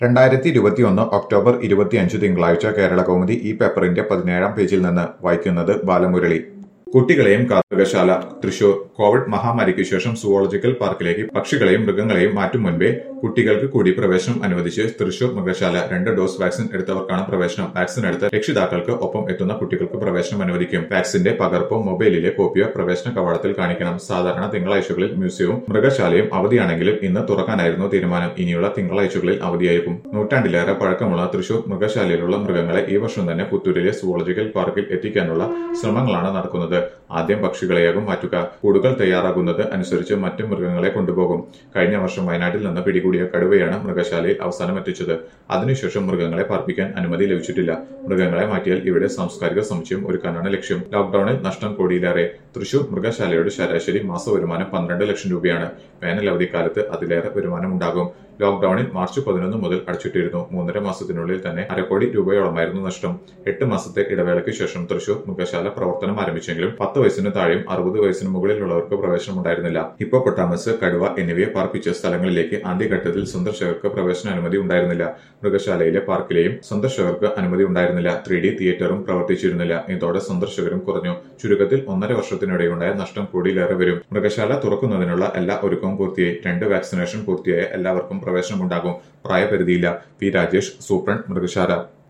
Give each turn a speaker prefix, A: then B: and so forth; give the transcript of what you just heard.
A: രണ്ടായിരത്തി ഇരുപത്തിയൊന്ന് ഒക്ടോബർ ഇരുപത്തിയഞ്ച് തിങ്കളാഴ്ച കേരള കൗമുദി ഈ പേപ്പറിന്റെ പതിനേഴാം പേജിൽ നിന്ന് വായിക്കുന്നത് ബാലമുരളി കുട്ടികളെയും കാർമൃഗശാല തൃശൂർ കോവിഡ് മഹാമാരിക്ക് ശേഷം സുവോളജിക്കൽ പാർക്കിലേക്ക് പക്ഷികളെയും മൃഗങ്ങളെയും മാറ്റും മുൻപേ കുട്ടികൾക്ക് കൂടി പ്രവേശനം അനുവദിച്ച് തൃശൂർ മൃഗശാല രണ്ട് ഡോസ് വാക്സിൻ എടുത്തവർക്കാണ് പ്രവേശനം വാക്സിൻ എടുത്ത രക്ഷിതാക്കൾക്ക് ഒപ്പം എത്തുന്ന കുട്ടികൾക്ക് പ്രവേശനം അനുവദിക്കും വാക്സിന്റെ പകർപ്പോ മൊബൈലിലെ കോപ്പിയോ പ്രവേശന കവാടത്തിൽ കാണിക്കണം സാധാരണ തിങ്കളാഴ്ചകളിൽ മ്യൂസിയവും മൃഗശാലയും അവധിയാണെങ്കിലും ഇന്ന് തുറക്കാനായിരുന്നു തീരുമാനം ഇനിയുള്ള തിങ്കളാഴ്ചകളിൽ അവധിയായിരിക്കും നൂറ്റാണ്ടിലേറെ പഴക്കമുള്ള തൃശൂർ മൃഗശാലയിലുള്ള മൃഗങ്ങളെ ഈ വർഷം തന്നെ പുത്തൂരിലെ സുവോളജിക്കൽ പാർക്കിൽ എത്തിക്കാനുള്ള ശ്രമങ്ങളാണ് നടക്കുന്നത് ആദ്യം പക്ഷികളെയാകും മാറ്റുക കൂടുകൾ തയ്യാറാകുന്നത് അനുസരിച്ച് മറ്റു മൃഗങ്ങളെ കൊണ്ടുപോകും കഴിഞ്ഞ വർഷം വയനാട്ടിൽ നിന്ന് പിടികൂടിയ കടുവയാണ് മൃഗശാലയിൽ അവസാനം എത്തിച്ചത് അതിനുശേഷം മൃഗങ്ങളെ പാർപ്പിക്കാൻ അനുമതി ലഭിച്ചിട്ടില്ല മൃഗങ്ങളെ മാറ്റിയാൽ ഇവിടെ സാംസ്കാരിക സമുച്ചയം ഒരുക്കാനാണ് ലക്ഷ്യം ലോക്ഡൌണിൽ നഷ്ടം കോടിയിലേറെ തൃശൂർ മൃഗശാലയുടെ ശരാശരി മാസ വരുമാനം പന്ത്രണ്ട് ലക്ഷം രൂപയാണ് വേനൽ അവധിക്കാലത്ത് അതിലേറെ വരുമാനമുണ്ടാകും ലോക്ഡൌണിൽ മാർച്ച് പതിനൊന്ന് മുതൽ അടച്ചിട്ടിരുന്നു മൂന്നര മാസത്തിനുള്ളിൽ തന്നെ അരക്കോടി രൂപയോളമായിരുന്നു നഷ്ടം എട്ട് മാസത്തെ ഇടവേളയ്ക്ക് ശേഷം തൃശൂർ മൃഗശാല പ്രവർത്തനം ആരംഭിച്ചെങ്കിലും പത്ത് വയസ്സിന് താഴെയും അറുപത് വയസ്സിന് മുകളിലുള്ളവർക്ക് പ്രവേശനം ഉണ്ടായിരുന്നില്ല ഹിപ്പോപ്പൊട്ടാമസ് കടുവ എന്നിവയെ പാർപ്പിച്ച സ്ഥലങ്ങളിലേക്ക് ആദ്യഘട്ടത്തിൽ സന്ദർശകർക്ക് പ്രവേശനാനുമതി ഉണ്ടായിരുന്നില്ല മൃഗശാലയിലെ പാർക്കിലെയും സന്ദർശകർക്ക് അനുമതി ഉണ്ടായിരുന്നില്ല ത്രീ ഡി തിയേറ്ററും പ്രവർത്തിച്ചിരുന്നില്ല ഇതോടെ സന്ദർശകരും കുറഞ്ഞു ചുരുക്കത്തിൽ ഒന്നര വർഷത്തിനിടെയുണ്ടായ നഷ്ടം കോടിയിലേറെ വരും മൃഗശാല തുറക്കുന്നതിനുള്ള എല്ലാ ഒരുക്കവും പൂർത്തിയായി രണ്ട് വാക്സിനേഷൻ പൂർത്തിയായ എല്ലാവർക്കും പ്രവേശനമുണ്ടാകും പ്രായപരിധിയില്ല പി രാജേഷ് സൂപ്രണ്ട് മൃഗശാല